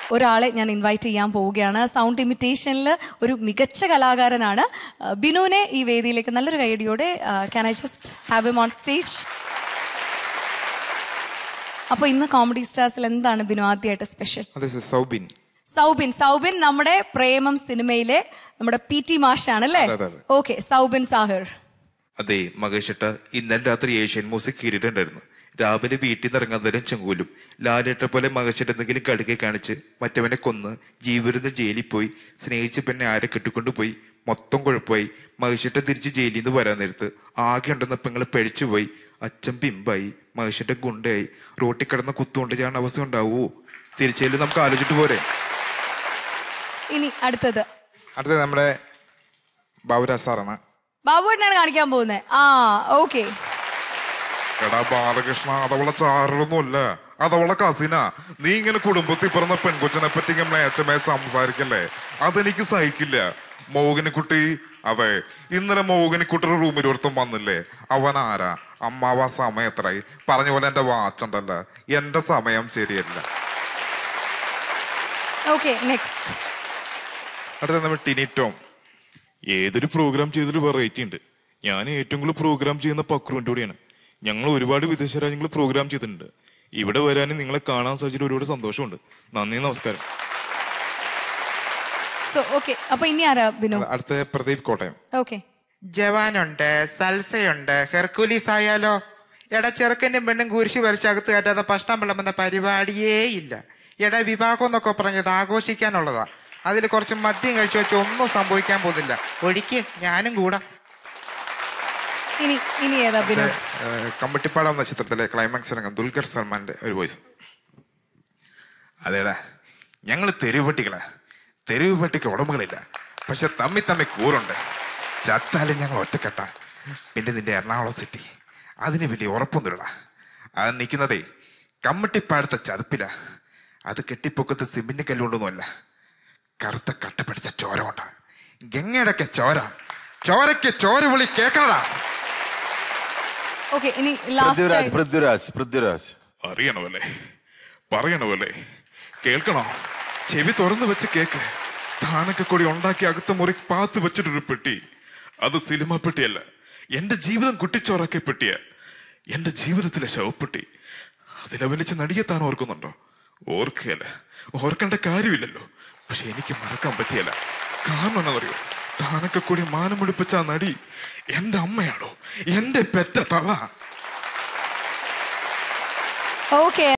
ഒരാളെ ഞാൻ ഇൻവൈറ്റ് ചെയ്യാൻ പോവുകയാണ് സൗണ്ട് ഇമിറ്റേഷനിൽ ഒരു മികച്ച കലാകാരനാണ് ആ, ബിനുവിനെ ഈ വേദിയിലേക്ക് നല്ലൊരു കൈയടിയോടെ can I just have M on stage അപ്പൊ ഇന്ന് കോമഡി സ്റ്റാർസിൽ എന്താണ് ബിനു ആദ്യമായിട്ട് സ്പെഷ്യൽ അതെ സർ സൗബിൻ സൗബിൻ സൗബിൻ നമ്മുടെ പ്രേമം സിനിമയിലെ നമ്മുടെ പി ടി മാഷാണ് അല്ലേ അതെ, അതെ, അതെ. ഓക്കെ സൗബിൻ സാഹിർ അതെ മകേഷട്ട ഇന്നലെ രാത്രി ഏഷ്യൻ മ്യൂസിക് കീറിയിട്ടുണ്ടായിരുന്നു രാവിലെ വീട്ടിൽ നിന്ന് ഇറങ്ങാൻ നേരം ചെങ്കൂലും ലാലേട്ട പോലെ മകേഷട്ട് എന്തെങ്കിലും കടുക്കെ കാണിച്ച് മറ്റവനെ കൊന്ന് ജീവരുന്ന് ജയിലിൽ പോയി സ്നേഹിച്ച പെണ്ണെ ആരെ കെട്ടിക്കൊണ്ടുപോയി മൊത്തം കുഴപ്പമായി മകേഷട്ട തിരിച്ച് ജയിലിൽ നിന്ന് വരാൻ നേരത്ത് ആകെ ഉണ്ടെന്ന പെങ്ങള് പഴിച്ചുപോയി അച്ഛൻ പിമ്പായി മകേഷട്ട ഗുണ്ടയായി റോട്ടിൽ കിടന്ന കുത്തുകൊണ്ട് ചെയ്യാൻ അവസ്ഥ ഉണ്ടാവൂ തിരിച്ചേലും നമുക്ക് ആലോചിച്ചിട്ട് പോരെ ഇനി അടുത്തത് അടുത്തത് നമ്മുടെ ബാബുരാജ് സാറാണ് ബാബുവേട്ടനാണ് കാണിക്കാൻ പോകുന്നത് ആ ഓക്കെ എടാ ബാലകൃഷ്ണ അതവളെ ചാറൊന്നുമല്ല അതവളെ കസിന നീ ഇങ്ങനെ കുടുംബത്തിൽ പിറന്ന പെൺകൊച്ചിനെ പറ്റി ഇങ്ങനെ മേച്ചമേ സംസാരിക്കല്ലേ അതെനിക്ക് സഹിക്കില്ല മോഹിനിക്കുട്ടി അതെ ഇന്നലെ മോഹിനിക്കുട്ടിയുടെ റൂമിൽ ഒരുത്തം വന്നില്ലേ അവൻ ആരാ അമ്മാവ സമയം എത്രയായി പറഞ്ഞ പോലെ എന്റെ വാച്ചുണ്ടല്ല എന്റെ സമയം ശരിയല്ല ഓക്കെ നെക്സ്റ്റ് അടുത്തത് നമ്മുടെ ടിനി ടോം ഏതൊരു പ്രോഗ്രാം ചെയ്തൊരു വെറൈറ്റി ഉണ്ട് ഞാൻ ഏറ്റവും കൂടുതൽ പ്രോഗ്രാം ചെയ്യുന്ന പക്രുവിന്റെ കൂടെയാണ് ഞങ്ങൾ ഒരുപാട് വിദേശ രാജ്യങ്ങളിൽ പ്രോഗ്രാം ചെയ്തിട്ടുണ്ട് ഇവിടെ വരാനും നിങ്ങളെ കാണാൻ സാധിച്ചിട്ട് ഒരുപാട് സന്തോഷമുണ്ട് നന്ദി നമസ്കാരം സോ ഓക്കെ അപ്പൊ ഇനി ആരാ ബിനു അടുത്ത പ്രദീപ് കോട്ടയം ഓക്കെ ജവാനുണ്ട് സൽസയുണ്ട് ഹെർക്കുലീസ് ആയാലോ എടാ ചെറുക്കനും പെണ്ണും കുരിശ് വരച്ചകത്ത് കയറ്റാതെ ഭക്ഷണം വിളമ്പുന്ന പരിപാടിയേ ഇല്ല എടാ വിവാഹം എന്നൊക്കെ പറഞ്ഞത് ആഘോഷിക്കാനുള്ളതാ അതിൽ കുറച്ച് മദ്യം കഴിച്ചു വെച്ച് ഒന്നും സംഭവിക്കാൻ പോകുന്നില്ല ഒഴിക്ക് ഞാനും കൂടാ ഇനി ഇനി ഏതാ ബിനു ഏഹ് കമ്പട്ടിപ്പാടം നക്ഷത്രത്തിലെ ക്ലൈമാക്സ് രംഗം ദുൽഖർ സൽമാന്റെ ഒരു വോയിസ് അതേടാ ഞങ്ങൾ തെരുവ് പട്ടികളാ തെരുവ് പട്ടിക്ക് ഉടമകളില്ല പക്ഷെ തമ്മി തമ്മി കൂറുണ്ട് ചത്താലും ഞങ്ങൾ ഒറ്റക്കെട്ട പിന്നെ നിന്റെ എറണാകുളം സിറ്റി അതിന് വലിയ ഉറപ്പൊന്നുമില്ല അത് നിൽക്കുന്നതേ കമ്മട്ടിപ്പാടത്തെ ചതുപ്പില അത് കെട്ടിപ്പൊക്കത്ത് സിമെന്റ് കല്ലുകൊണ്ടൊന്നുമല്ല കറുത്ത കട്ട പിടിച്ച ചോര കൊണ്ട ഗംഗയുടെയൊക്കെ ചോര ചോരയ്ക്ക് ചോര വിളി കേക്കണടാ ഓക്കെ ഇനി പൃഥ്വിരാജ് ലാസ്റ്റ് പൃഥ്വിരാജ് പൃഥ്വിരാജ് അറിയണമല്ലേ പറയണമല്ലേ കേൾക്കണോ ചെവി തുറന്നു വെച്ച് കേക്ക് താനൊക്കെ കൂടി ഉണ്ടാക്കി അകത്ത മുറി പാത്ത് വെച്ചിട്ടൊരു പെട്ടി അത് സിനിമ പെട്ടിയല്ല എന്റെ ജീവിതം കുട്ടിച്ചോറാക്കിയ പെട്ടിയ എന്റെ ജീവിതത്തിലെ ശവപ്പെട്ടി അതിലഭിനയിച്ച നടിയെ താൻ ഓർക്കുന്നുണ്ടോ ഓർക്കുകയല്ല ഓർക്കേണ്ട കാര്യമില്ലല്ലോ പക്ഷെ എനിക്ക് മറക്കാൻ പറ്റിയല്ല കാരണം എന്നറിയോ താനൊക്കെ കൂടി മാനം മുടിപ്പിച്ച ആ നടി എന്റെ അമ്മയാണോ എന്റെ പെറ്റ തള്ള ഓക്കെ